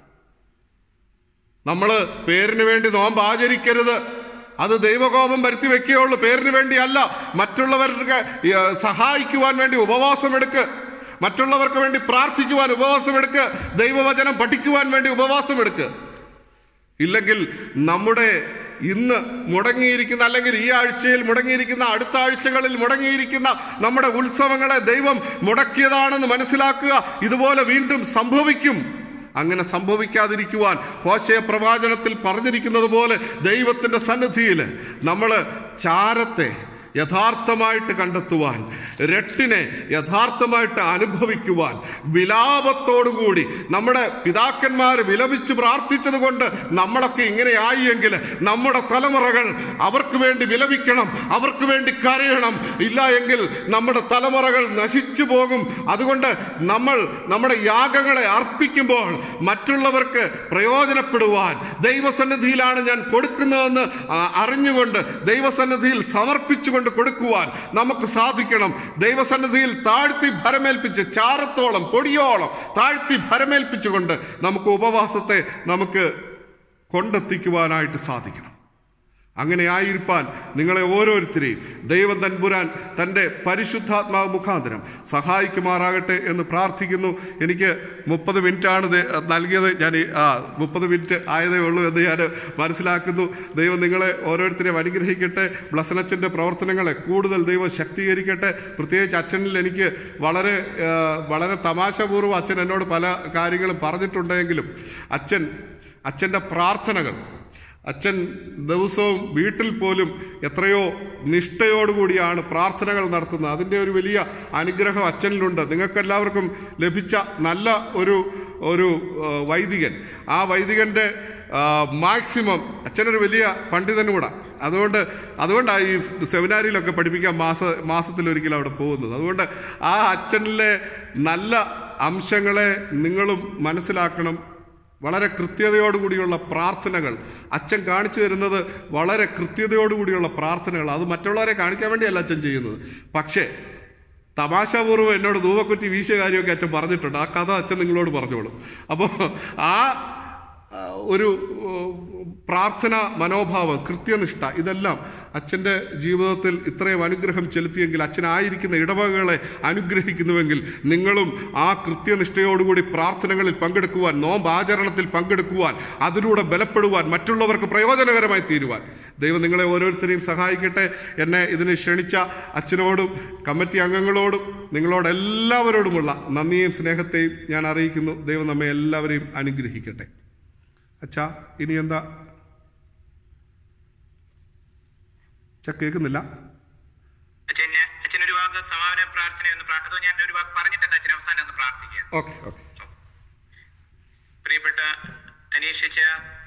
നമ്മൾ പേരിന് വേണ്ടി നോമ്പ് ആചരിക്കരുത് അത് ദൈവകോപം വരുത്തി വെക്കുകയുള്ളൂ പേരിന് വേണ്ടിയല്ല മറ്റുള്ളവർക്ക് ഏഹ്, സഹായിക്കുവാൻ വേണ്ടി ഉപവാസം എടുക്ക് മറ്റുള്ളവർക്ക് വേണ്ടി പ്രാർത്ഥിക്കുവാൻ ഉപവാസം എടുക്ക് ദൈവവചനം പഠിക്കുവാൻ വേണ്ടി ഉപവാസം എടുക്ക് ഇല്ലെങ്കിൽ നമ്മുടെ ഇന്ന് മുടങ്ങിയിരിക്കുന്ന അല്ലെങ്കിൽ ഈ ആഴ്ചയിൽ മുടങ്ങിയിരിക്കുന്ന അടുത്ത ആഴ്ചകളിൽ മുടങ്ങിയിരിക്കുന്ന നമ്മുടെ ഉത്സവങ്ങളെ ദൈവം മുടക്കിയതാണെന്ന് മനസ്സിലാക്കുക ഇതുപോലെ വീണ്ടും സംഭവിക്കും അങ്ങനെ സംഭവിക്കാതിരിക്കുവാൻ ഹോശയ പ്രവാചനത്തിൽ പറഞ്ഞിരിക്കുന്നത് പോലെ ദൈവത്തിന്റെ സന്നിധിയിൽ നമ്മൾ ചാരത്തെ യഥാർത്ഥമായിട്ട് കണ്ടെത്തുവാൻ രട്ടിനെ യഥാർത്ഥമായിട്ട് അനുഭവിക്കുവാൻ വിലാപത്തോടുകൂടി നമ്മുടെ പിതാക്കന്മാർ വിലപിച്ച് പ്രാർത്ഥിച്ചത് കൊണ്ട് നമ്മളൊക്കെ ഇങ്ങനെയായി എങ്കിൽ നമ്മുടെ തലമുറകൾ അവർക്ക് വേണ്ടി വിലപിക്കണം അവർക്ക് വേണ്ടി കരയണം ഇല്ല എങ്കിൽ നമ്മുടെ തലമുറകൾ നശിച്ചു പോകും അതുകൊണ്ട് നമ്മൾ നമ്മുടെ യാഗങ്ങളെ അർപ്പിക്കുമ്പോൾ മറ്റുള്ളവർക്ക് പ്രയോജനപ്പെടുവാൻ ദൈവസന്നിധിയിലാണ് ഞാൻ കൊടുക്കുന്നതെന്ന് ആ, അറിഞ്ഞുകൊണ്ട് ദൈവസന്നിധിയിൽ സമർപ്പിച്ചുകൊണ്ട് കൊടുക്കുവാൻ നമുക്ക് സാധിക്കണം ദൈവസന്നിധിയിൽ താഴ്ത്തി ഭരമേൽപ്പിച്ച് ചാരത്തോളം പൊടിയോളം താഴ്ത്തി ഭരമേൽപ്പിച്ചുകൊണ്ട് നമുക്ക് ഉപവാസത്തെ നമുക്ക് കൊണ്ടെത്തിക്കുവാനായിട്ട് സാധിക്കണം അങ്ങനെ ആയിരിക്കാൻ നിങ്ങളെ ഓരോരുത്തരെയും ദൈവം തൻപുരാൻ തൻ്റെ പരിശുദ്ധാത്മാവ് മുഖാന്തരം സഹായിക്കുമാറാകട്ടെ എന്ന് പ്രാർത്ഥിക്കുന്നു എനിക്ക് മുപ്പത് മിനിറ്റാണ് ദേ- നൽകിയത് ഞാൻ ഈ- ആ മുപ്പത് മിനിറ്റ് ആയതേ ഉള്ളൂ എന്ന് ഞാൻ മനസ്സിലാക്കുന്നു ദൈവം നിങ്ങളെ ഓരോരുത്തരെയും അനുഗ്രഹിക്കട്ടെ ബ്ലസനച്ചൻ്റെ പ്രവർത്തനങ്ങളെ കൂടുതൽ ദൈവം ശക്തീകരിക്കട്ടെ പ്രത്യേകിച്ച് അച്ഛനിൽ എനിക്ക് വളരെ ആ, വളരെ തമാശപൂർവ്വം അച്ഛൻ എന്നോട് പല കാര്യങ്ങളും പറഞ്ഞിട്ടുണ്ടെങ്കിലും അച്ഛൻ അച്ഛൻ്റെ പ്രാർത്ഥനകൾ അച്ഛൻ ദിവസവും വീട്ടിൽ പോലും എത്രയോ നിഷ്ഠയോടുകൂടിയാണ് പ്രാർത്ഥനകൾ നടത്തുന്നത് അതിൻ്റെ ഒരു വലിയ അനുഗ്രഹം അച്ഛനിലുണ്ട് നിങ്ങൾക്കെല്ലാവർക്കും ലഭിച്ച നല്ല ഒരു ഒരു ആ, വൈദികൻ ആ വൈദികൻ്റെ മാക്സിമം അച്ഛനൊരു വലിയ പണ്ഡിതനും കൂടെ അതുകൊണ്ട് അതുകൊണ്ടാണ് ഈ സെമിനാരിയിലൊക്കെ പഠിപ്പിക്കാൻ മാസ മാസത്തിലൊരിക്കലും അവിടെ പോകുന്നത് അതുകൊണ്ട് ആ അച്ഛനിലെ നല്ല അംശങ്ങളെ നിങ്ങളും മനസ്സിലാക്കണം വളരെ കൃത്യതയോടുകൂടിയുള്ള പ്രാർത്ഥനകൾ അച്ഛൻ കാണിച്ചു തരുന്നത് വളരെ കൃത്യതയോടുകൂടിയുള്ള പ്രാർത്ഥനകൾ അത് മറ്റുള്ളവരെ കാണിക്കാൻ വേണ്ടിയല്ല അച്ഛൻ ചെയ്യുന്നത് പക്ഷേ തമാശാപൂർവ്വം എന്നോട് ധൂവക്കുറ്റി വീശിയ കാര്യമൊക്കെ അച്ഛൻ പറഞ്ഞിട്ടുണ്ട് ആ കഥ അച്ഛൻ നിങ്ങളോട് പറഞ്ഞോളൂ അപ്പോൾ ആ ആ, ഒരു ഉം, പ്രാർത്ഥന മനോഭാവം കൃത്യനിഷ്ഠ ഇതെല്ലാം അച്ഛൻ്റെ ജീവിതത്തിൽ ഇത്രയും അനുഗ്രഹം ചെലുത്തിയെങ്കിൽ അച്ഛനായിരിക്കുന്ന ഇടവകകളെ അനുഗ്രഹിക്കുന്നുവെങ്കിൽ നിങ്ങളും ആ കൃത്യനിഷ്ഠയോടുകൂടി പ്രാർത്ഥനകളിൽ പങ്കെടുക്കുവാൻ നോമ്പാചരണത്തിൽ പങ്കെടുക്കുവാൻ അതിലൂടെ ബലപ്പെടുവാൻ മറ്റുള്ളവർക്ക് പ്രയോജനകരമായി തീരുവാൻ ദൈവം നിങ്ങളെ ഓരോരുത്തരെയും സഹായിക്കട്ടെ എന്നെ ഇതിന് ക്ഷണിച്ച അച്ഛനോടും കമ്മിറ്റി അംഗങ്ങളോടും നിങ്ങളോടെല്ലാവരോടുമുള്ള നന്ദിയും സ്നേഹത്തെയും ഞാൻ അറിയിക്കുന്നു ദൈവം നമ്മെ എല്ലാവരെയും അനുഗ്രഹിക്കട്ടെ അച്ഛാ ഇനി എന്താ അച്ഛാ കേൾക്കുന്നില്ല അച്ഛൻ അച്ഛൻ ഒരു വാക്ക് സമാപന പ്രാർത്ഥന ഒന്ന് പ്രാ- അതോ ഞാൻ ഒരു വാക്ക് പറഞ്ഞിട്ടുണ്ട് അച്ഛൻ അവസാനം ഒന്ന് പ്രാർത്ഥിക്കുക ഓക്കെ ഓക്കെ പ്രിയപ്പെട്ട അനീഷിച്ച